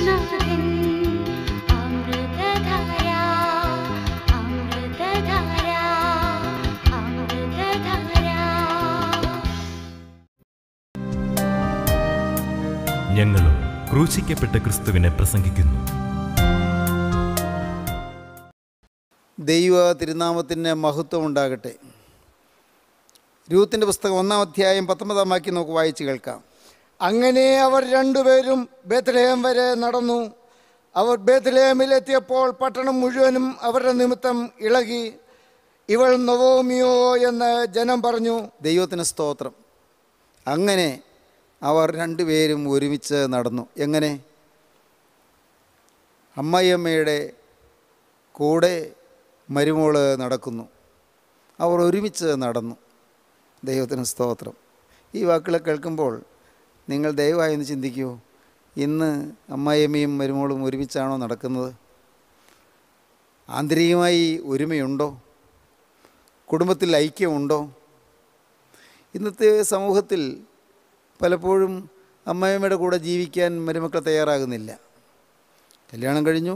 യേശുനാഥൻ അമൃതധാര അമൃതധാര അമൃതധാര ഞങ്ങളും ക്രൂശിക്കപ്പെട്ട ക്രിസ്തുവിനെ പ്രസംഗിക്കുന്നു ദൈവ തിരുനാമത്തിന് മഹത്വം ഉണ്ടാകട്ടെ രൂത്തിൻ്റെ പുസ്തകം ഒന്നാം അധ്യായം പത്തൊമ്പതാം വാക്യം നമുക്ക് വായിച്ച് കേൾക്കാം അങ്ങനെ അവർ രണ്ടുപേരും ബേത്ലഹേം വരെ നടന്നു അവർ ബേത്ലഹേമിൽ എത്തിയപ്പോൾ പട്ടണം മുഴുവനും അവരുടെ നിമിത്തം ഇളകി ഇവൾ നവോമിയോ എന്ന് ജനം പറഞ്ഞു ദൈവത്തിന് സ്തോത്രം അങ്ങനെ അവർ രണ്ടുപേരും ഒരുമിച്ച് നടന്നു എങ്ങനെ അമ്മായിയമ്മയുടെ കൂടെ മരുമോള് നടക്കുന്നു അവർ ഒരുമിച്ച് നടന്നു ദൈവത്തിന് സ്തോത്രം ഈ വാക്കുകൾ കേൾക്കുമ്പോൾ നിങ്ങൾ ദയവായി ഒന്ന് ചിന്തിക്കൂ ഇന്ന് അമ്മായിയമ്മയും മരുമോളും ഒരുമിച്ചാണോ നടക്കുന്നത് ആന്തരികമായി ഒരുമയുണ്ടോ കുടുംബത്തിൽ ഐക്യമുണ്ടോ ഇന്നത്തെ സമൂഹത്തിൽ പലപ്പോഴും അമ്മായിയമ്മയുടെ കൂടെ ജീവിക്കാൻ മരുമക്കൾ തയ്യാറാകുന്നില്ല കല്യാണം കഴിഞ്ഞു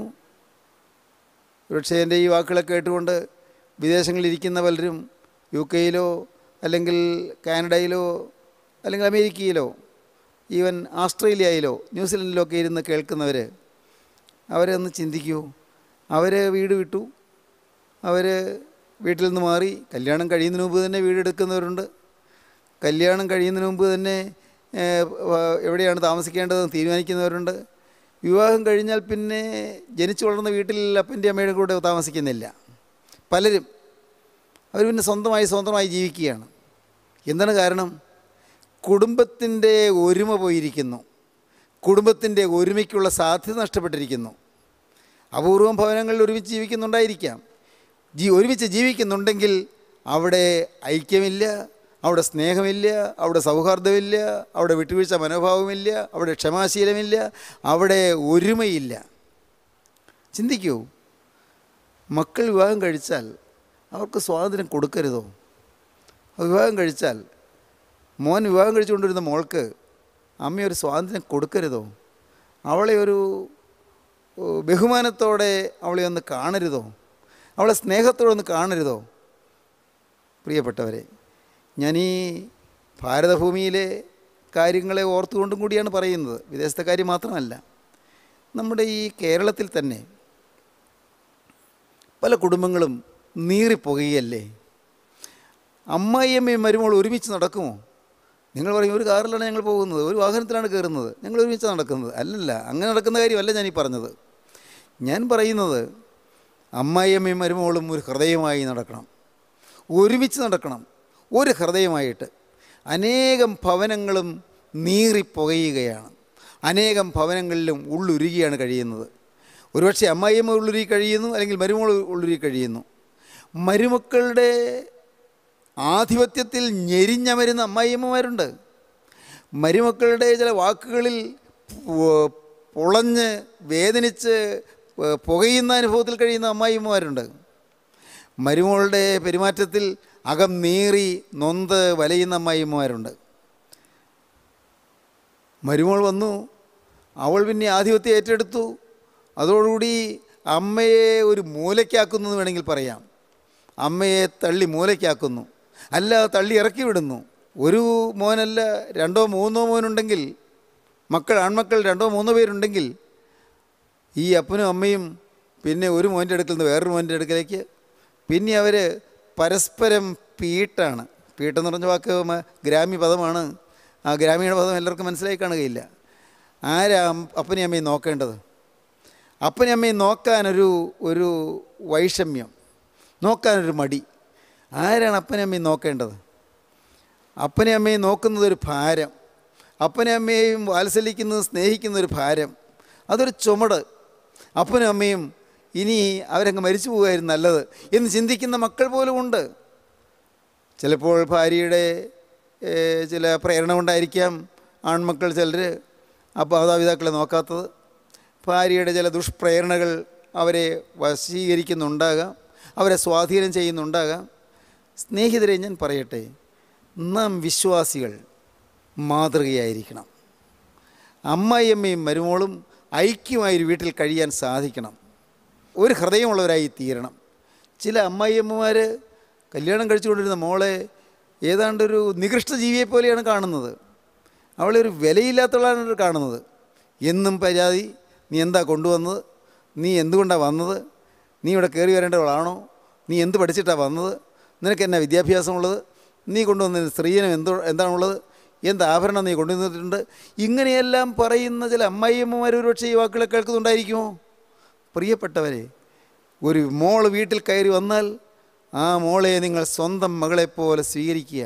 പക്ഷേ എൻ്റെ ഈ വാക്കുകളെ കേട്ടുകൊണ്ട് വിദേശങ്ങളിലിരിക്കുന്ന പലരും യു കെയിലോ അല്ലെങ്കിൽ കാനഡയിലോ അല്ലെങ്കിൽ അമേരിക്കയിലോ ഈവൻ ആസ്ട്രേലിയയിലോ ന്യൂസിലൻഡിലോ ഒക്കെ ഇരുന്ന് കേൾക്കുന്നവർ അവരെ ഒന്ന് ചിന്തിക്കൂ അവർ വീട് വിട്ടു അവർ വീട്ടിൽ നിന്ന് മാറി കല്യാണം കഴിയുന്നതിന് മുമ്പ് തന്നെ വീടെടുക്കുന്നവരുണ്ട് കല്യാണം കഴിയുന്നതിന് മുമ്പ് തന്നെ ഏഹ്, വ- എവിടെയാണ് താമസിക്കേണ്ടതെന്ന് തീരുമാനിക്കുന്നവരുണ്ട് വിവാഹം കഴിഞ്ഞാൽ പിന്നെ ജനിച്ചു വളർന്ന വീട്ടിൽ അപ്പൻ്റെ അമ്മയുടെ കൂടെ താമസിക്കുന്നില്ല പലരും അവർ പിന്നെ സ്വന്തമായി സ്വന്തമായി ജീവിക്കുകയാണ് എന്താണ് കാരണം കുടുംബത്തിൻ്റെ ഒരുമ പോയിരിക്കുന്നു കുടുംബത്തിൻ്റെ ഒരുമയ്ക്കുള്ള സാധ്യത നഷ്ടപ്പെട്ടിരിക്കുന്നു അപൂർവം ഭവനങ്ങളിൽ ഒരുമിച്ച് ജീവിക്കുന്നുണ്ടായിരിക്കാം ജീ ഒരുമിച്ച് ജീവിക്കുന്നുണ്ടെങ്കിൽ അവിടെ ഐക്യമില്ല അവിടെ സ്നേഹമില്ല അവിടെ സൗഹാർദ്ദമില്ല അവിടെ വിട്ടുവീഴ്ച മനോഭാവമില്ല അവിടെ ക്ഷമാശീലമില്ല അവിടെ ഒരുമയില്ല ചിന്തിക്കൂ മക്കൾ വിവാഹം കഴിച്ചാൽ അവർക്ക് സ്വാതന്ത്ര്യം കൊടുക്കരുതോ വിവാഹം കഴിച്ചാൽ മോൻ വിവാഹം കഴിച്ചുകൊണ്ടിരുന്ന മോൾക്ക് അമ്മ ഒരു സ്വാതന്ത്ര്യം കൊടുക്കരുതോ അവളെ ഒരു ഓ, ബഹുമാനത്തോടെ അവളെ ഒന്ന് കാണരുതോ അവളെ സ്നേഹത്തോടെ ഒന്ന് കാണരുതോ പ്രിയപ്പെട്ടവരെ ഞാൻ ഈ ഭാരതഭൂമിയിലെ കാര്യങ്ങളെ ഓർത്തുകൊണ്ടും കൂടിയാണ് പറയുന്നത് വിദേശത്തെ കാര്യം മാത്രമല്ല നമ്മുടെ ഈ കേരളത്തിൽ തന്നെ പല കുടുംബങ്ങളും നീറിപ്പോകുകയല്ലേ അമ്മായിയമ്മയും മരുമോൾ ഒരുമിച്ച് നടക്കുമോ നിങ്ങൾ പറയും ഒരു കാറിലാണ് ഞങ്ങൾ പോകുന്നത് ഒരു വാഹനത്തിലാണ് കയറുന്നത് ഞങ്ങൾ ഒരുമിച്ച് നടക്കുന്നത് അല്ലല്ല അങ്ങനെ നടക്കുന്ന കാര്യമല്ല ഞാൻ ഈ പറഞ്ഞത് ഞാൻ പറയുന്നത് അമ്മായിയമ്മയും മരുമോളും ഒരു ഹൃദയമായി നടക്കണം ഒരുമിച്ച് നടക്കണം ഒരു ഹൃദയമായിട്ട് അനേകം ഭവനങ്ങളും നീറിപ്പുകയുകയാണ് അനേകം ഭവനങ്ങളിലും ഉള്ളുരുകിയാണ് കഴിയുന്നത് ഒരുപക്ഷെ അമ്മായിയമ്മ ഉള്ളുരുകി കഴിയുന്നു അല്ലെങ്കിൽ മരുമോൾ ഉള്ളുരുകി കഴിയുന്നു മരുമക്കളുടെ ആധിപത്യത്തിൽ ഞെരിഞ്ഞമരുന്ന അമ്മായിയമ്മമാരുണ്ട് മരുമക്കളുടെ ചില വാക്കുകളിൽ പു- പൊളഞ്ഞ് വേദനിച്ച് പ- പുകയുന്ന അനുഭവത്തിൽ കഴിയുന്ന അമ്മായിയമ്മമാരുണ്ട് മരുമകളുടെ പെരുമാറ്റത്തിൽ അകം നീറി നൊന്ത് വലയുന്ന അമ്മായിയമ്മമാരുണ്ട് മരുമോൾ വന്നു അവൾ പിന്നെ ആധിപത്യം ഏറ്റെടുത്തു അതോടുകൂടി അമ്മയെ ഒരു മൂലയ്ക്കാക്കുന്നു എന്ന് വേണമെങ്കിൽ പറയാം അമ്മയെ തള്ളി മൂലയ്ക്കാക്കുന്നു അല്ല തള്ളി ഇറക്കി വിടുന്നു ഒരു മോനല്ല രണ്ടോ മൂന്നോ മോനുണ്ടെങ്കിൽ മക്കൾ ആൺമക്കൾ രണ്ടോ മൂന്നോ പേരുണ്ടെങ്കിൽ ഈ അപ്പനും അമ്മയും പിന്നെ ഒരു മോൻ്റെ അടുക്കൽ നിന്ന് വേറൊരു മോൻ്റെ അടുക്കലേക്ക് പിന്നെ അവർ പരസ്പരം പീട്ടാണ് പീട്ടെന്ന് പറഞ്ഞ വാക്ക് മ- ഗ്രാമ്യ പദമാണ് ആ ഗ്രാമീണ പദം എല്ലാവർക്കും മനസ്സിലായി കാണുകയില്ല ആരാ അം- അപ്പനെയും അമ്മയും നോക്കേണ്ടത് അപ്പനെയും അമ്മയും നോക്കാനൊരു ഒരു വൈഷമ്യം നോക്കാനൊരു മടി ആരാണ് അപ്പനെയും അമ്മയും നോക്കേണ്ടത് അപ്പനെയും അമ്മയും നോക്കുന്നത് ഒരു ഭാരം അപ്പനെയും അമ്മയെയും വാത്സല്യിക്കുന്നത് സ്നേഹിക്കുന്ന ഒരു ഭാരം അതൊരു ചുമട് അപ്പനും അമ്മയും ഇനി അവരങ്ങ് മരിച്ചു പോകുമായിരുന്നു നല്ലത് എന്ന് ചിന്തിക്കുന്ന മക്കൾ പോലും ഉണ്ട് ചിലപ്പോൾ ഭാര്യയുടെ ഏഹ്, ചില പ്രേരണ കൊണ്ടായിരിക്കാം ആൺമക്കൾ ചിലർ അപ്പോൾ മാതാപിതാക്കളെ നോക്കാത്തത് ഭാര്യയുടെ ചില ദുഷ്പ്രേരണകൾ അവരെ വശീകരിക്കുന്നുണ്ടാകാം അവരെ സ്വാധീനം ചെയ്യുന്നുണ്ടാകാം സ്നേഹിതരെ ഞാൻ പറയട്ടെ നാം വിശ്വാസികൾ മാതൃകയായിരിക്കണം അമ്മായിയമ്മയും മരുമോളും ഐക്യമായി ഒരു വീട്ടിൽ കഴിയാൻ സാധിക്കണം ഒരു ഹൃദയമുള്ളവരായി തീരണം ചില അമ്മായിയമ്മമാർ കല്യാണം കഴിച്ചുകൊണ്ടിരുന്ന മോളെ ഏതാണ്ടൊരു നികൃഷ്ട ജീവിയെ പോലെയാണ് കാണുന്നത് അവളെ ഒരു വിലയില്ലാത്തവളാണ് കാണുന്നത് എന്നും പരാതി നീ എന്താ കൊണ്ടുവന്നത് നീ എന്തുകൊണ്ടാണ് വന്നത് നീ ഇവിടെ കയറി വരേണ്ടവളാണോ നീ എന്ത് പഠിച്ചിട്ടാണ് വന്നത് നിനക്ക് എന്നാ വിദ്യാഭ്യാസമുള്ളത് നീ കൊണ്ടുവന്ന സ്ത്രീജനം എന്തോ എന്താണുള്ളത് എന്ത് ആഭരണം നീ കൊണ്ടുവന്നിട്ടുണ്ട് ഇങ്ങനെയെല്ലാം പറയുന്ന ചില അമ്മായിയമ്മമാർ ഒരുപക്ഷെ ഈ വാക്കുകളെ കേൾക്കുന്നുണ്ടായിരിക്കുമോ പ്രിയപ്പെട്ടവരെ ഒരു മോൾ വീട്ടിൽ കയറി വന്നാൽ ആ മോളെ നിങ്ങൾ സ്വന്തം മകളെപ്പോലെ സ്വീകരിക്കുക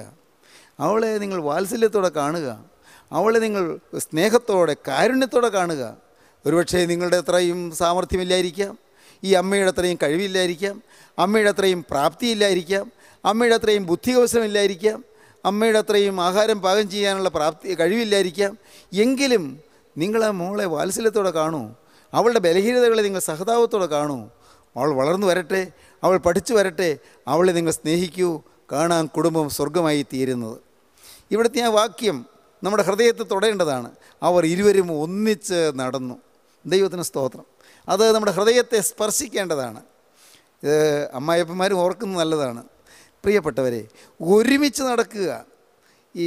അവളെ നിങ്ങൾ വാത്സല്യത്തോടെ കാണുക അവളെ നിങ്ങൾ സ്നേഹത്തോടെ കാരുണ്യത്തോടെ കാണുക ഒരുപക്ഷെ നിങ്ങളുടെ അത്രയും സാമർഥ്യമില്ലായിരിക്കാം ഈ അമ്മയുടെ അത്രയും കഴിവില്ലായിരിക്കാം അമ്മയുടെ അത്രയും പ്രാപ്തിയില്ലായിരിക്കാം അമ്മയുടെ അത്രയും ബുദ്ധികൗശലമില്ലായിരിക്കാം അമ്മയുടെ അത്രയും ആഹാരം പാകം ചെയ്യാനുള്ള പ്രാപ്തി കഴിവില്ലായിരിക്കാം എങ്കിലും നിങ്ങൾ ആ മോളെ വാത്സല്യത്തോടെ കാണൂ അവളുടെ ബലഹീനതകളെ നിങ്ങൾ സഹതാപത്തോടെ കാണൂ അവൾ വളർന്നു വരട്ടെ അവൾ പഠിച്ചു വരട്ടെ അവളെ നിങ്ങൾ സ്നേഹിക്കൂ കാണാൻ കുടുംബം സ്വർഗമായി തീരുന്നത് ഇവിടുത്തെ ആ വാക്യം നമ്മുടെ ഹൃദയത്തെ തൊടേണ്ടതാണ് അവർ ഇരുവരും ഒന്നിച്ച് നടന്നു ദൈവത്തിന് സ്തോത്രം അത് നമ്മുടെ ഹൃദയത്തെ സ്പർശിക്കേണ്ടതാണ് ഇത് അമ്മായപ്പന്മാരും ഓർക്കുന്നത് നല്ലതാണ് പ്രിയപ്പെട്ടവരെ ഒരുമിച്ച് നടക്കുക ഈ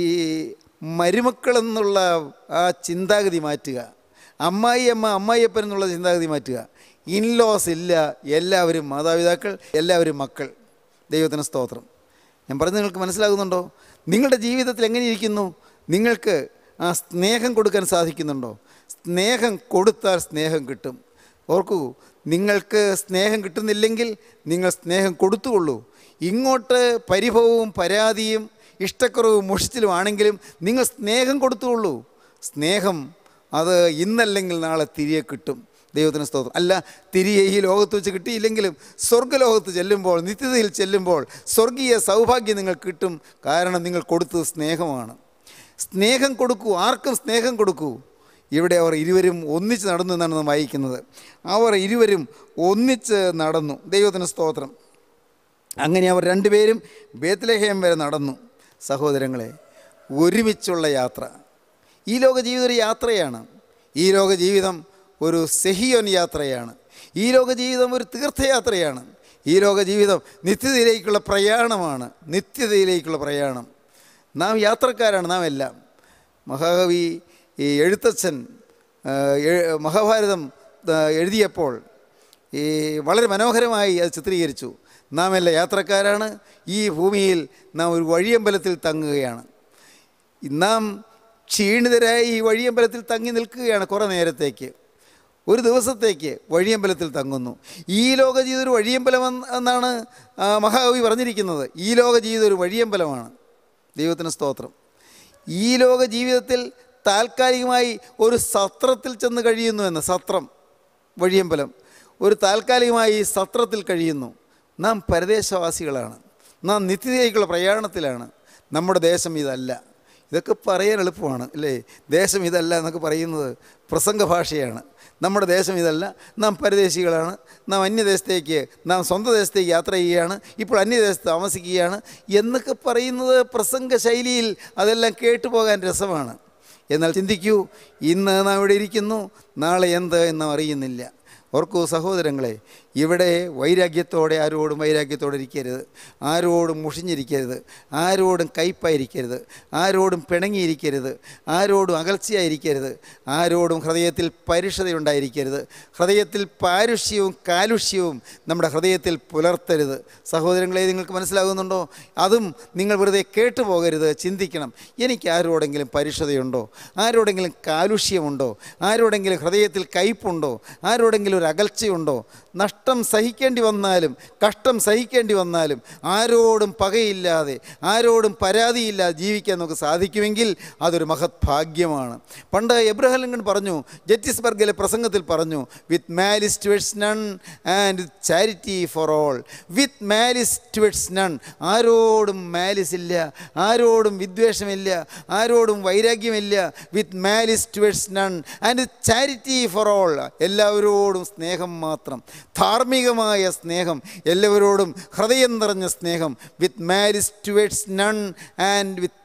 മരുമക്കളെന്നുള്ള ആ ചിന്താഗതി മാറ്റുക അമ്മായി അമ്മ അമ്മായിയപ്പൻ എന്നുള്ള ചിന്താഗതി മാറ്റുക ഇൻലോസ് ഇല്ല എല്ലാവരും മാതാപിതാക്കൾ എല്ലാവരും മക്കൾ ദൈവത്തിന് സ്തോത്രം ഞാൻ പറഞ്ഞത് നിങ്ങൾക്ക് മനസ്സിലാകുന്നുണ്ടോ നിങ്ങളുടെ ജീവിതത്തിൽ എങ്ങനെ ഇരിക്കുന്നു നിങ്ങൾക്ക് ആ സ്നേഹം കൊടുക്കാൻ സാധിക്കുന്നുണ്ടോ സ്നേഹം കൊടുത്താൽ സ്നേഹം കിട്ടും ഓർക്കൂ നിങ്ങൾക്ക് സ്നേഹം കിട്ടുന്നില്ലെങ്കിൽ നിങ്ങൾ സ്നേഹം കൊടുത്തുകൊള്ളൂ ഇങ്ങോട്ട് പരിഭവവും പരാതിയും ഇഷ്ടക്കുറവും മുഷിച്ചിലുമാണെങ്കിലും നിങ്ങൾ സ്നേഹം കൊടുത്തുകൊള്ളൂ സ്നേഹം അത് ഇന്നല്ലെങ്കിൽ നാളെ തിരികെ കിട്ടും ദൈവത്തിന് സ്തോത്രം അല്ല തിരികെ ഈ ലോകത്ത് വെച്ച് കിട്ടിയില്ലെങ്കിലും സ്വർഗ്ഗലോകത്ത് ചെല്ലുമ്പോൾ നിത്യതയിൽ ചെല്ലുമ്പോൾ സ്വർഗീയ സൗഭാഗ്യം നിങ്ങൾ കിട്ടും കാരണം നിങ്ങൾ കൊടുത്തത് സ്നേഹമാണ് സ്നേഹം കൊടുക്കൂ ആർക്കും സ്നേഹം കൊടുക്കൂ ഇവിടെ അവർ ഇരുവരും ഒന്നിച്ച് നടന്നു എന്നാണ് നാം വായിക്കുന്നത് അവർ ഇരുവരും ഒന്നിച്ച് നടന്നു ദൈവത്തിന് സ്തോത്രം അങ്ങനെ അവർ രണ്ടുപേരും ബേത്ലഹേം വരെ നടന്നു സഹോദരങ്ങളെ ഒരുമിച്ചുള്ള യാത്ര ഈ ലോക ജീവിതം ഒരു യാത്രയാണ് ഈ ലോക ജീവിതം ഒരു സെഹിയോൻ യാത്രയാണ് ഈ ലോക ജീവിതം ഒരു തീർത്ഥയാത്രയാണ് ഈ ലോക ജീവിതം നിത്യതയിലേക്കുള്ള പ്രയാണമാണ് നിത്യതയിലേക്കുള്ള പ്രയാണം നാം യാത്രക്കാരാണ് നാം എല്ലാം മഹാകവി ഈ എഴുത്തച്ഛൻ ആ, എ- മഹാഭാരതം ആ, എഴുതിയപ്പോൾ ഈ വളരെ മനോഹരമായി അത് ചിത്രീകരിച്ചു നാം എല്ലാം യാത്രക്കാരാണ് ഈ ഭൂമിയിൽ നാം ഒരു വഴിയമ്പലത്തിൽ തങ്ങുകയാണ് നാം ക്ഷീണിതരായി ഈ വഴിയമ്പലത്തിൽ തങ്ങി നിൽക്കുകയാണ് കുറേ നേരത്തേക്ക് ഒരു ദിവസത്തേക്ക് വഴിയമ്പലത്തിൽ തങ്ങുന്നു ഈ ലോക ജീവിതം ഒരു വഴിയമ്പലം എന്ന് എന്നാണ് ആ, മഹാകവി പറഞ്ഞിരിക്കുന്നത് ഈ ലോക ജീവിതം ഒരു വഴിയമ്പലമാണ് ദൈവത്തിന് സ്തോത്രം ഈ ലോക ജീവിതത്തിൽ താൽക്കാലികമായി ഒരു സത്രത്തിൽ ചെന്ന് കഴിയുന്നു എന്ന് സത്രം വഴിയമ്പലം ഒരു താൽക്കാലികമായി ഈ സത്രത്തിൽ കഴിയുന്നു നാം പരദേശവാസികളാണ് നാം നിത്യതയിലേക്കുള്ള പ്രയാണത്തിലാണ് നമ്മുടെ ദേശം ഇതല്ല ഇതൊക്കെ പറയാൻ എളുപ്പമാണ് അല്ലേ ദേശം ഇതല്ല എന്നൊക്കെ പറയുന്നത് പ്രസംഗ ഭാഷയാണ് നമ്മുടെ ദേശം ഇതല്ല നാം പരദേശികളാണ് നാം അന്യദേശത്തേക്ക് നാം സ്വന്തം ദേശത്തേക്ക് യാത്ര ചെയ്യുകയാണ് ഇപ്പോൾ അന്യദേശത്ത് താമസിക്കുകയാണ് എന്നൊക്കെ പറയുന്നത് പ്രസംഗ ശൈലിയിൽ അതെല്ലാം കേട്ടുപോകാൻ രസമാണ് എന്നാൽ ചിന്തിക്കൂ ഇന്ന് നാം ഇവിടെ ഇരിക്കുന്നു നാളെ എന്ത് എന്ന് അറിയുന്നില്ല ഓർക്കൂ സഹോദരങ്ങളെ ഇവിടെ വൈരാഗ്യത്തോടെ ആരോടും വൈരാഗ്യത്തോടെ ഇരിക്കരുത് ആരോടും മുഷിഞ്ഞിരിക്കരുത് ആരോടും കയ്പായിരിക്കരുത് ആരോടും പിണങ്ങിയിരിക്കരുത് ആരോടും അകൽച്ചയായിരിക്കരുത് ആരോടും ഹൃദയത്തിൽ പരുഷതയുണ്ടായിരിക്കരുത് ഹൃദയത്തിൽ പാരുഷ്യവും കാലുഷ്യവും നമ്മുടെ ഹൃദയത്തിൽ പുലർത്തരുത് സഹോദരങ്ങളെ നിങ്ങൾക്ക് മനസ്സിലാകുന്നുണ്ടോ അതും നിങ്ങൾ വെറുതെ കേട്ടു പോകരുത് ചിന്തിക്കണം എനിക്ക് ആരോടെങ്കിലും പരുഷതയുണ്ടോ ആരോടെങ്കിലും കാലുഷ്യമുണ്ടോ ആരോടെങ്കിലും ഹൃദയത്തിൽ കയ്പുണ്ടോ ആരോടെങ്കിലും ഒരു അകൽച്ചയുണ്ടോ നഷ്ടം സഹിക്കേണ്ടി വന്നാലും കഷ്ടം സഹിക്കേണ്ടി വന്നാലും ആരോടും പകയില്ലാതെ ആരോടും പരാതിയില്ലാതെ ജീവിക്കാൻ നമുക്ക് സാധിക്കുമെങ്കിൽ അതൊരു മഹത് ഭാഗ്യമാണ് പണ്ട് എബ്രഹാം ലിങ്കൺ പറഞ്ഞു ജറ്റിസ്ബർഗിലെ പ്രസംഗത്തിൽ പറഞ്ഞു with malice towards none and charity for all with malice towards none ആരോടും മാലിസ് ഇല്ല ആരോടും വിദ്വേഷമില്ല ആരോടും വൈരാഗ്യമില്ല with malice towards none and charity for all എല്ലാവരോടും സ്നേഹം മാത്രം ധാർമ്മികമായ സ്നേഹം എല്ലാവരോടും ഹൃദയം നിറഞ്ഞ സ്നേഹം with malice towards none and with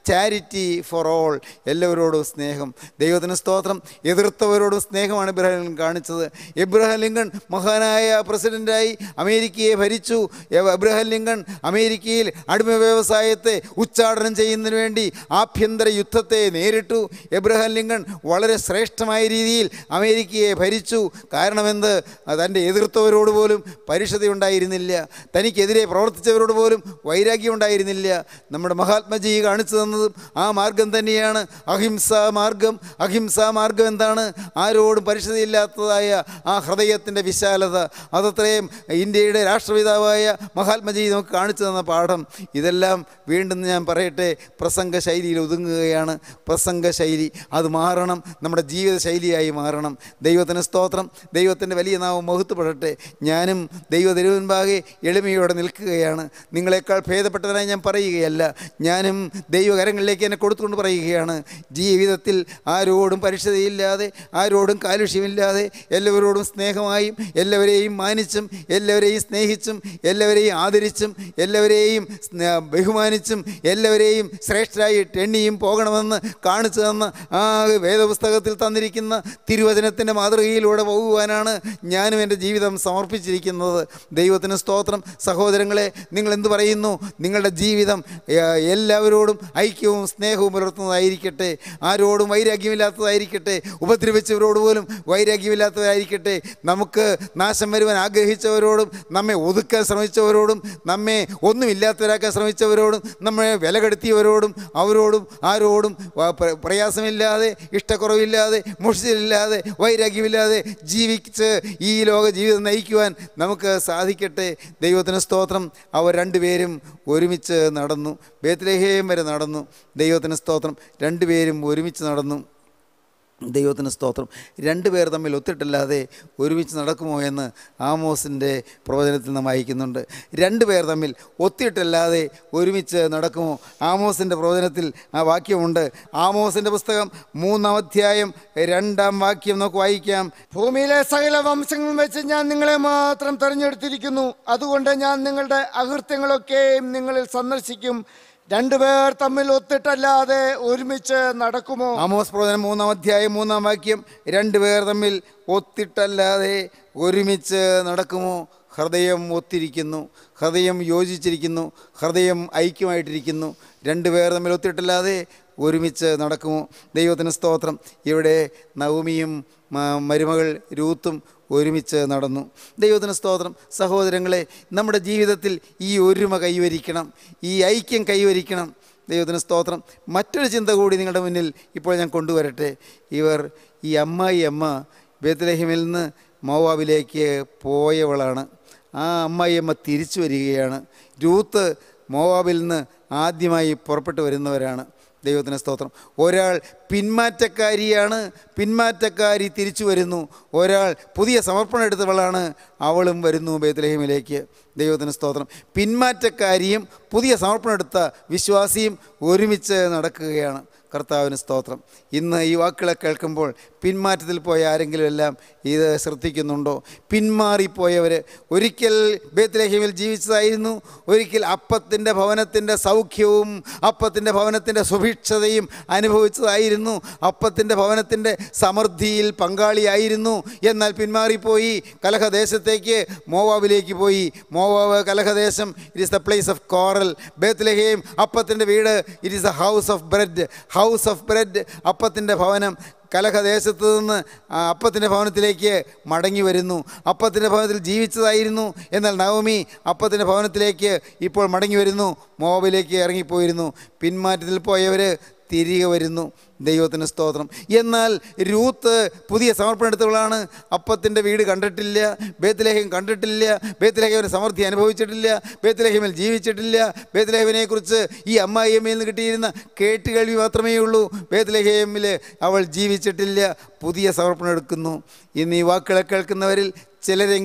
charity for all എല്ലാവരോടും സ്നേഹം ദൈവത്തിന് സ്തോത്രം എതിർത്തവരോടും സ്നേഹമാണ് ഇബ്രാഹിം ലിങ്കൺ കാണിച്ചത് ഇബ്രാഹിം ലിങ്കൺ മഹാനായ പ്രസിഡൻ്റായി അമേരിക്കയെ ഭരിച്ചു എ- ഇബ്രാഹിം ലിങ്കൺ അമേരിക്കയിൽ അടിമ വ്യവസായത്തെ ഉച്ചാടനം ചെയ്യുന്നതിന് വേണ്ടി ആഭ്യന്തര യുദ്ധത്തെ നേരിട്ടു എബ്രഹാം ലിങ്കൺ വളരെ ശ്രേഷ്ഠമായ രീതിയിൽ അമേരിക്കയെ ഭരിച്ചു കാരണമെന്ത് തൻ്റെ എതിർത്തവരോട് പോലും പരിഷതയുണ്ടായിരുന്നില്ല തനിക്കെതിരെ പ്രവർത്തിച്ചവരോട് പോലും വൈരാഗ്യം ഉണ്ടായിരുന്നില്ല നമ്മുടെ മഹാത്മജി കാണിച്ചു തന്നതും ആ മാർഗം തന്നെയാണ് അഹിംസാ മാർഗം അഹിംസാ മാർഗം എന്താണ് ആരോടും പരിഷതയില്ലാത്തതായ ആ ഹൃദയത്തിൻ്റെ വിശാലത അതത്രയും ഇന്ത്യയുടെ രാഷ്ട്രപിതാവായ മഹാത്മജി നമുക്ക് കാണിച്ചു തന്ന പാഠം ഇതെല്ലാം വീണ്ടും ഞാൻ പറയട്ടെ പ്രസംഗ ശൈലിയിൽ ഒതുങ്ങുകയാണ് പ്രസംഗ ശൈലി അത് മാറണം നമ്മുടെ ജീവിത ശൈലിയായി മാറണം ദൈവത്തിന് സ്തോത്രം ദൈവത്തിൻ്റെ വലിയ നാമം മഹത്വപ്പെടട്ടെ ഞാനും ദൈവ തിരുവൻപാകെ എളിമയോടെ നിൽക്കുകയാണ് നിങ്ങളെക്കാൾ ഭേദപ്പെട്ടവനായി ഞാൻ പറയുകയല്ല ഞാനും ദൈവകരങ്ങളിലേക്ക് എന്നെ കൊടുത്തുകൊണ്ട് പറയുകയാണ് ജീവിതത്തിൽ ആരോടും പരിശുദ്ധയില്ലാതെ ആരോടും കാലുഷ്യമില്ലാതെ എല്ലാവരോടും സ്നേഹമായും എല്ലാവരെയും മാനിച്ചും എല്ലാവരെയും സ്നേഹിച്ചും എല്ലാവരെയും ആദരിച്ചും എല്ലാവരെയും സ്നേ- ബഹുമാനിച്ചും എല്ലാവരെയും ശ്രേഷ്ഠരായിട്ട് എണ്ണിയും പോകണമെന്ന് കാണിച്ചു തന്ന ആ വേദപുസ്തകത്തിൽ തന്നിരിക്കുന്ന തിരുവചനത്തിൻ്റെ മാതൃകയിലൂടെ പോകുവാനാണ് ഞാനും എൻ്റെ ജീവിതം സമർപ്പിച്ചിരിക്കുന്നത് ദൈവത്തിന് സ്തോത്രം സഹോദരങ്ങളെ നിങ്ങൾ എന്ത് പറയുന്നു നിങ്ങളുടെ ജീവിതം ഏ, എല്ലാവരോടും ഐക്യവും സ്നേഹവും പുലർത്തുന്നതായിരിക്കട്ടെ ആരോടും വൈരാഗ്യമില്ലാത്തതായിരിക്കട്ടെ ഉപദ്രവിച്ചവരോട് പോലും വൈരാഗ്യമില്ലാത്തതായിരിക്കട്ടെ നമുക്ക് നാശം വരുവാൻ ആഗ്രഹിച്ചവരോടും നമ്മെ ഒതുക്കാൻ ശ്രമിച്ചവരോടും നമ്മെ ഒന്നുമില്ലാത്തവരാക്കാൻ ശ്രമിച്ചവരോടും നമ്മെ വിലകെടുത്തിയവരോടും അവരോടും ആരോടും വ- പ്ര- പ്രയാസമില്ലാതെ ഇഷ്ടക്കുറവില്ലാതെ മുഷിച്ചിലില്ലാതെ വൈരാഗ്യമില്ലാതെ ജീവിച്ച് ഈ ലോക ജീവിതം നയിക്കുവാൻ നമുക്ക് സാധിക്കട്ടെ ദൈവത്തിന് സ്തോത്രം അവർ രണ്ടുപേരും ഒരുമിച്ച് നടന്നു ബേത്ലഹേം വരെ നടന്നു ദൈവത്തിന് സ്തോത്രം രണ്ടുപേരും ഒരുമിച്ച് നടന്നു ദൈവത്തിന് സ്തോത്രം രണ്ടു പേർ തമ്മിൽ ഒത്തിട്ടല്ലാതെ ഒരുമിച്ച് നടക്കുമോ എന്ന് ആമോസിൻ്റെ പ്രവചനത്തിൽ നാം വായിക്കുന്നുണ്ട് രണ്ട് പേർ തമ്മിൽ ഒത്തിട്ടല്ലാതെ ഒരുമിച്ച് നടക്കുമോ ആമോസിൻ്റെ പ്രവചനത്തിൽ ആ വാക്യമുണ്ട് ആമോസിൻ്റെ പുസ്തകം മൂന്നാം അധ്യായം രണ്ടാം വാക്യം നമുക്ക് വായിക്കാം ഭൂമിയിലെ സകല വംശങ്ങളും വെച്ച് ഞാൻ നിങ്ങളെ മാത്രം തെരഞ്ഞെടുത്തിരിക്കുന്നു അതുകൊണ്ട് ഞാൻ നിങ്ങളുടെ അകൃത്യങ്ങളൊക്കെയും നിങ്ങളിൽ സന്ദർശിക്കും രണ്ടുപേർ തമ്മിൽ ഒത്തിട്ടല്ലാതെ ഒരുമിച്ച് നടക്കുമോ ആമോസ് പ്രവചനം മൂന്നാം അധ്യായം മൂന്നാം വാക്യം രണ്ടുപേർ തമ്മിൽ ഒത്തിട്ടല്ലാതെ ഒരുമിച്ച് നടക്കുമോ ഹൃദയം ഒത്തിരിക്കുന്നു ഹൃദയം യോജിച്ചിരിക്കുന്നു ഹൃദയം ഐക്യമായിട്ടിരിക്കുന്നു രണ്ടുപേർ തമ്മിൽ ഒത്തിട്ടല്ലാതെ ഒരുമിച്ച് നടക്കുമോ ദൈവത്തിന് സ്തോത്രം ഇവിടെ നവമിയും മ- മരുമകൾ രൂത്തും ഒരുമിച്ച് നടന്നു ദൈവത്തിന് സ്തോത്രം സഹോദരങ്ങളെ നമ്മുടെ ജീവിതത്തിൽ ഈ ഒരുമ കൈവരിക്കണം ഈ ഐക്യം കൈവരിക്കണം ദൈവത്തിന് സ്തോത്രം മറ്റൊരു ചിന്ത കൂടി നിങ്ങളുടെ മുന്നിൽ ഇപ്പോൾ ഞാൻ കൊണ്ടുവരട്ടെ ഇവർ ഈ അമ്മായി അമ്മ ബേത്ലഹിമിൽ നിന്ന് മോവാബിലേക്ക് പോയവളാണ് ആ അമ്മായി അമ്മ തിരിച്ചു വരികയാണ് രൂത്ത് മോവാബിൽ നിന്ന് ആദ്യമായി പുറപ്പെട്ടു വരുന്നവരാണ് ദൈവത്തിന് സ്തോത്രം ഒരാൾ പിന്മാറ്റക്കാരിയാണ് പിന്മാറ്റക്കാരി തിരിച്ചു വരുന്നു ഒരാൾ പുതിയ സമർപ്പണം എടുത്തവളാണ് അവളും വരുന്നു ബേത്ലഹേമിലേക്ക് ദൈവത്തിന് സ്തോത്രം പിന്മാറ്റക്കാരിയും പുതിയ സമർപ്പണം എടുത്ത വിശ്വാസിയും ഒരുമിച്ച് നടക്കുകയാണ് കർത്താവിന് സ്തോത്രം ഇന്ന് ഈ വാക്കുകളെ കേൾക്കുമ്പോൾ പിന്മാറ്റത്തിൽ പോയ ആരെങ്കിലും എല്ലാം ഇത് ശ്രദ്ധിക്കുന്നുണ്ടോ പിന്മാറിപ്പോയവർ ഒരിക്കൽ ബേത്ലഹീമിൽ ജീവിച്ചതായിരുന്നു ഒരിക്കൽ അപ്പത്തിൻ്റെ ഭവനത്തിൻ്റെ സൗഖ്യവും അപ്പത്തിൻ്റെ ഭവനത്തിൻ്റെ സുഭിക്ഷതയും അനുഭവിച്ചതായിരുന്നു അപ്പത്തിൻ്റെ ഭവനത്തിൻ്റെ സമൃദ്ധിയിൽ പങ്കാളിയായിരുന്നു എന്നാൽ പിന്മാറിപ്പോയി കലഹദേശത്തേക്ക് മോവാബിലേക്ക് പോയി മോവാബ് കലഹദേശം it is the place of quarrel Bethlehem അപ്പത്തിൻ്റെ വീട് it is a house of bread house of bread അപ്പത്തിൻ്റെ ഭവനം കലഹദേശത്ത് നിന്ന് ആ അപ്പത്തിൻ്റെ ഭവനത്തിലേക്ക് മടങ്ങി വരുന്നു അപ്പത്തിൻ്റെ ഭവനത്തിൽ ജീവിച്ചതായിരുന്നു എന്നാൽ നവമി അപ്പത്തിൻ്റെ ഭവനത്തിലേക്ക് ഇപ്പോൾ മടങ്ങി വരുന്നു മോബിലേക്ക് ഇറങ്ങിപ്പോയിരുന്നു പിന്മാറ്റത്തിൽ പോയവർ തിരികെ വരുന്നു ദൈവത്തിന് സ്തോത്രം എന്നാൽ രൂത്ത് പുതിയ സമർപ്പണം എടുത്തവളാണ് അപ്പത്തിൻ്റെ വീട് കണ്ടിട്ടില്ല ബേത്ലഹേം കണ്ടിട്ടില്ല ബേത്ലഹേമിൻ്റെ സമൃദ്ധി അനുഭവിച്ചിട്ടില്ല ബേത്ലഹേമിൽ ജീവിച്ചിട്ടില്ല ബേത്ലഹേമിനെ കുറിച്ച് ഈ അമ്മായിയമ്മയിൽ നിന്ന് കിട്ടിയിരുന്ന കേട്ടുകേൾവി മാത്രമേ ഉള്ളൂ ബേത്ലഹേമിൽ അവൾ ജീവിച്ചിട്ടില്ല പുതിയ സമർപ്പണം എടുക്കുന്നു ഇന്ന് ഈ വാക്കുകളെ കേൾക്കുന്നവരിൽ ചിലരെങ്കിലും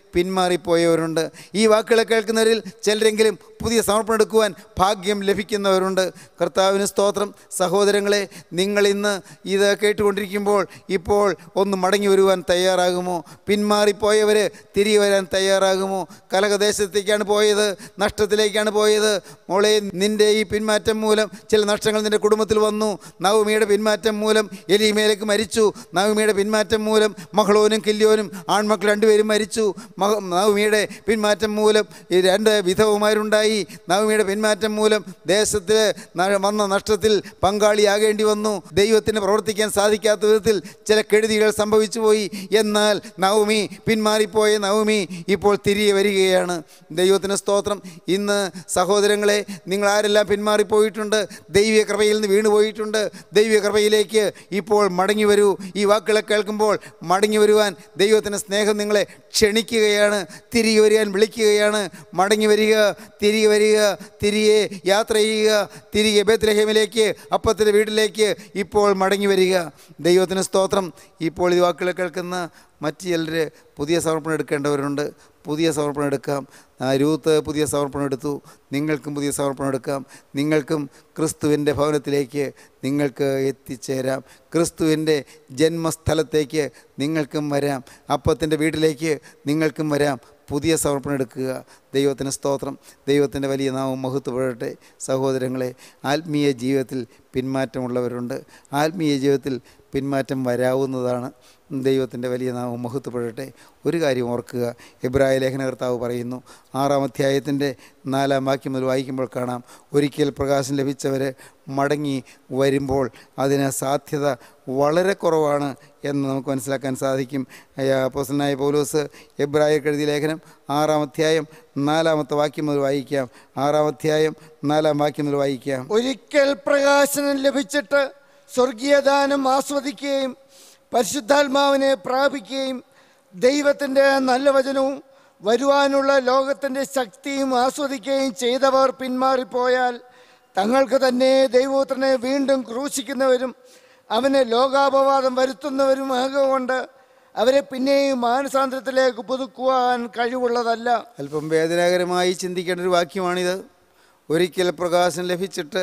പിന്മാറിപ്പോയവരുണ്ട് ഈ വാക്കുകളെ കേൾക്കുന്നവരിൽ ചിലരെങ്കിലും പുതിയ സമർപ്പണം എടുക്കുവാൻ ഭാഗ്യം ലഭിക്കുന്നവരുണ്ട് കർത്താവിന് സ്തോത്രം സഹോദരങ്ങളെ നിങ്ങൾ ഇന്ന് ഇത് കേട്ടുകൊണ്ടിരിക്കുമ്പോൾ ഇപ്പോൾ ഒന്ന് മടങ്ങി വരുവാൻ തയ്യാറാകുമോ പിന്മാറിപ്പോയവർ തിരികെ വരാൻ തയ്യാറാകുമോ കലകദേശത്തേക്കാണ് പോയത് നഷ്ടത്തിലേക്കാണ് പോയത് മോളെ നിൻ്റെ ഈ പിന്മാറ്റം മൂലം ചില നഷ്ടങ്ങൾ നിൻ്റെ കുടുംബത്തിൽ വന്നു നവമിയുടെ പിന്മാറ്റം മൂലം എലിമേലേക്ക് മരിച്ചു നവമിയുടെ പിന്മാറ്റം മൂലം മഹളോനും കില്യോനും ആൺമക്കൾ രണ്ടുപേരും മരിച്ചു മഹ നവമിയുടെ പിന്മാറ്റം മൂലം ഈ രണ്ട് വിധവമാരുണ്ടായി നവമിയുടെ പിന്മാറ്റം മൂലം ദേശത്തിൽ ന- വന്ന നഷ്ടത്തിൽ പങ്കാളിയാകേണ്ടി വന്നു ദൈവത്തിന് പ്രവർത്തിക്കാൻ സാധിക്കാത്ത വിധത്തിൽ ചില കെടുതികൾ സംഭവിച്ചു പോയി എന്നാൽ നവമി പിന്മാറിപ്പോയ നവമി ഇപ്പോൾ തിരികെ വരികയാണ് ദൈവത്തിന് സ്തോത്രം ഇന്ന് സഹോദരങ്ങളെ നിങ്ങൾ ആരെല്ലാം പിന്മാറിപ്പോയിട്ടുണ്ട് ദൈവിക കൃപയിൽ നിന്ന് വീണുപോയിട്ടുണ്ട് ദൈവിക കൃപയിലേക്ക് ഇപ്പോൾ മടങ്ങി വരൂ ഈ വാക്കുകളെ കേൾക്കുമ്പോൾ മടങ്ങി വരുവാൻ ദൈവത്തിൻ്റെ സ്നേഹം നിങ്ങളെ ക്ഷണിക്കുകയാണ് തിരികെ വരികാൻ വിളിക്കുകയാണ് മടങ്ങി വരിക തിരികെ വരിക തിരികെ യാത്ര ചെയ്യുക തിരികെ ബേത്ലഹേമിലേക്ക് അപ്പത്തിൻ്റെ വീട്ടിലേക്ക് ഇപ്പോൾ മടങ്ങി വരിക ദൈവത്തിന് സ്തോത്രം ഇപ്പോൾ ഈ വാക്കുകൾ കേൾക്കുന്ന മറ്റ് ചിലർ പുതിയ സമർപ്പണം എടുക്കേണ്ടവരുണ്ട് പുതിയ സമർപ്പണം എടുക്കാം ആ, രൂത്ത് പുതിയ സമർപ്പണം എടുത്തു നിങ്ങൾക്കും പുതിയ സമർപ്പണം എടുക്കാം നിങ്ങൾക്കും ക്രിസ്തുവിൻ്റെ ഭവനത്തിലേക്ക് നിങ്ങൾക്ക് എത്തിച്ചേരാം ക്രിസ്തുവിൻ്റെ ജന്മസ്ഥലത്തേക്ക് നിങ്ങൾക്കും വരാം അപ്പത്തിൻ്റെ വീട്ടിലേക്ക് നിങ്ങൾക്കും വരാം പുതിയ സമർപ്പണം എടുക്കുക ദൈവത്തിന് സ്തോത്രം ദൈവത്തിൻ്റെ വലിയ നാമം മഹത്വപ്പെടട്ടെ സഹോദരങ്ങളെ ആത്മീയ ജീവിതത്തിൽ പിന്മാറ്റമുള്ളവരുണ്ട് ആത്മീയ ജീവിതത്തിൽ പിന്മാറ്റം വരാവുന്നതാണ് ദൈവത്തിൻ്റെ വലിയ നാമം മഹത്വപ്പെടട്ടെ ഒരു കാര്യം ഓർക്കുക എബ്രായ ലേഖനകർത്താവ് പറയുന്നു ആറാം അധ്യായത്തിൻ്റെ നാലാം വാക്യം മുതൽ വായിക്കുമ്പോൾ കാണാം ഒരിക്കൽ പ്രകാശം ലഭിച്ചവർ മടങ്ങി വരുമ്പോൾ അതിന് സാധ്യത വളരെ കുറവാണ് എന്ന് നമുക്ക് മനസ്സിലാക്കാൻ സാധിക്കും അപ്പോസനായ പൗലോസ് എബ്രായർക്ക് എഴുതിയ ലേഖനം ആറാം അധ്യായം നാലാമത്തെ വാക്യം മുതൽ വായിക്കാം ആറാം അധ്യായം നാലാം വാക്യം മുതൽ വായിക്കാം ഒരിക്കൽ പ്രകാശനം ലഭിച്ചിട്ട് സ്വർഗീയദാനം ആസ്വദിക്കുകയും പരിശുദ്ധാത്മാവിനെ പ്രാപിക്കുകയും ദൈവത്തിൻ്റെ നല്ല വചനവും വരുവാനുള്ള ലോകത്തിൻ്റെ ശക്തിയും ആസ്വദിക്കുകയും ചെയ്തവർ പിന്മാറിപ്പോയാൽ തങ്ങൾക്ക് തന്നെ ദൈവത്തിനെ വീണ്ടും ക്രൂശിക്കുന്നവരും അവന് ലോകാപവാദം വരുത്തുന്നവരുമാകൊണ്ട് അവരെ പിന്നെയും മാനസാന്തരത്തിലേക്ക് പുതുക്കുവാൻ കഴിവുള്ളതല്ല അല്പം വേദനാകരമായി ചിന്തിക്കേണ്ട ഒരു വാക്യമാണിത് ഒരിക്കൽ പ്രകാശം ലഭിച്ചിട്ട്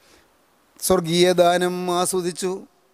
സ്വർഗീയ ദാനം ആസ്വദിച്ചു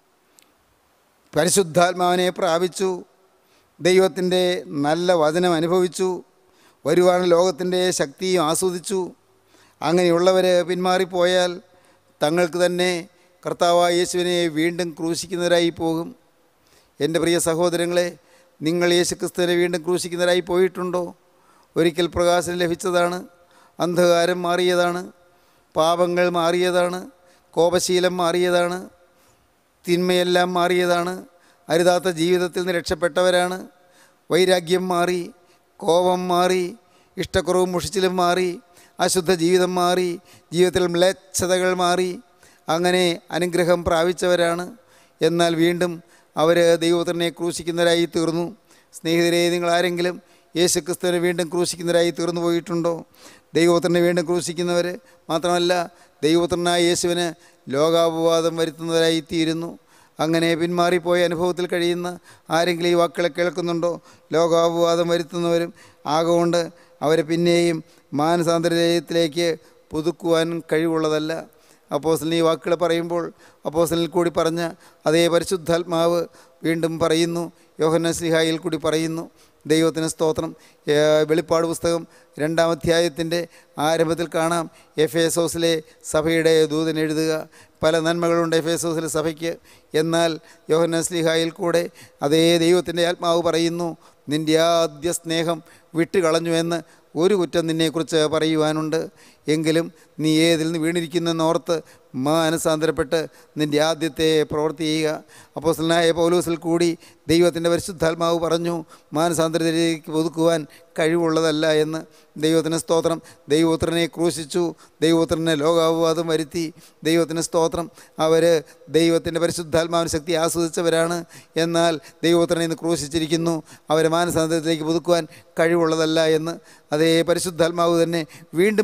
പരിശുദ്ധാത്മാവിനെ പ്രാപിച്ചു ദൈവത്തിൻ്റെ നല്ല വചനം അനുഭവിച്ചു വരുവാൻ ലോകത്തിൻ്റെ ശക്തിയും ആസ്വദിച്ചു അങ്ങനെയുള്ളവർ പിന്മാറിപ്പോയാൽ തങ്ങൾക്ക് തന്നെ കർത്താവായ യേശുവിനെ വീണ്ടും ക്രൂശിക്കുന്നവരായി പോകും എൻ്റെ പ്രിയ സഹോദരങ്ങളെ നിങ്ങൾ യേശുക്രിസ്തുവിനെ വീണ്ടും ക്രൂശിക്കുന്നവരായി പോയിട്ടുണ്ടോ ഒരിക്കൽ പ്രകാശം ലഭിച്ചതാണ് അന്ധകാരം മാറിയതാണ് പാപങ്ങൾ മാറിയതാണ് കോപശീലം മാറിയതാണ് തിന്മയെല്ലാം മാറിയതാണ് അരുതാത്ത ജീവിതത്തിൽ നിന്ന് രക്ഷപ്പെട്ടവരാണ് വൈരാഗ്യം മാറി കോപം മാറി ഇഷ്ടക്കുറവും മുഷിച്ചിലും മാറി അശുദ്ധ ജീവിതം മാറി ജീവിതത്തിൽ മ്ലേച്ഛതകൾ മാറി അങ്ങനെ അനുഗ്രഹം പ്രാപിച്ചവരാണ് എന്നാൽ വീണ്ടും അവർ ദൈവത്തിനെ ക്രൂശിക്കുന്നവരായി തീർന്നു സ്നേഹിതരെ നിങ്ങൾ ആരെങ്കിലും യേശുക്രിസ്തുവിനെ വീണ്ടും ക്രൂശിക്കുന്നവരായി തീർന്നു പോയിട്ടുണ്ടോ ദൈവത്തിനെ വീണ്ടും ക്രൂശിക്കുന്നവർ മാത്രമല്ല ദൈവത്തിനായ യേശുവിന് ലോകാപവാദം വരുത്തുന്നവരായി തീരുന്നു അങ്ങനെ പിന്മാറിപ്പോയ അനുഭവത്തിൽ കഴിയുന്ന ആരെങ്കിലും ഈ വാക്കുകളെ കേൾക്കുന്നുണ്ടോ ലോകാപവാദം വരുത്തുന്നവരും ആകൊണ്ട് അവരെ പിന്നെയും മാനസാന്തരത്തിലേക്ക് പുതുക്കുവാൻ കഴിവുള്ളതല്ല അപ്പോസ്റ്റലിന് ഈ വാക്കുകൾ പറയുമ്പോൾ അപ്പോസ്റ്റലിൽ കൂടി പറഞ്ഞ അതേ പരിശുദ്ധാത്മാവ് വീണ്ടും പറയുന്നു യോഹന്ന സ്ലിഹായിൽ കൂടി പറയുന്നു ദൈവത്തിന് സ്തോത്രം ഏ, വെളിപ്പാട് പുസ്തകം രണ്ടാം അധ്യായത്തിൻ്റെ ആരംഭത്തിൽ കാണാം എഫ് എസോസിലെ സഭയുടെ ദൂതൻ എഴുതുക പല നന്മകളുണ്ട് എഫ് എസോസിലെ സഭയ്ക്ക് എന്നാൽ യോഹന്ന സ്ലിഹായിൽ കൂടെ അതേ ദൈവത്തിൻ്റെ ആത്മാവ് പറയുന്നു നിൻ്റെ ആദ്യ സ്നേഹം വിട്ടുകളഞ്ഞു എന്ന് ഒരു കുറ്റം നിന്നെക്കുറിച്ച് പറയുവാനുണ്ട് എങ്കിലും നീ ഏതിൽ നിന്ന് വീണിരിക്കുന്നെന്ന് ഓർത്ത് മാനസാന്തരപ്പെട്ട് നിൻ്റെ ആദ്യത്തെ പ്രവൃത്തി ചെയ്യുക അപ്പോസ്തലനായ പൗലൂസിൽ കൂടി ദൈവത്തിൻ്റെ പരിശുദ്ധാത്മാവ് പറഞ്ഞു മാനസാന്തരത്തിലേക്ക് ഒതുക്കുവാൻ കഴിവുള്ളതല്ല എന്ന് ദൈവത്തിന് സ്തോത്രം ദൈവപുത്രനെ ക്രൂശിച്ചു ദൈവപുത്രനെ ലോകാപവാദം വരുത്തി ദൈവത്തിന് സ്തോത്രം അവർ ദൈവത്തിൻ്റെ പരിശുദ്ധാത്മാവിന് ശക്തി ആസ്വദിച്ചവരാണ് എന്നാൽ ദൈവപുത്രനെ ഇന്ന് ക്രൂശിച്ചിരിക്കുന്നു അവരെ മാനസാന്തരത്തിലേക്ക് പുതുക്കുവാൻ കഴിവുള്ളതല്ല എന്ന് അതേ പരിശുദ്ധാത്മാവ് തന്നെ വീണ്ടും പറയുന്നു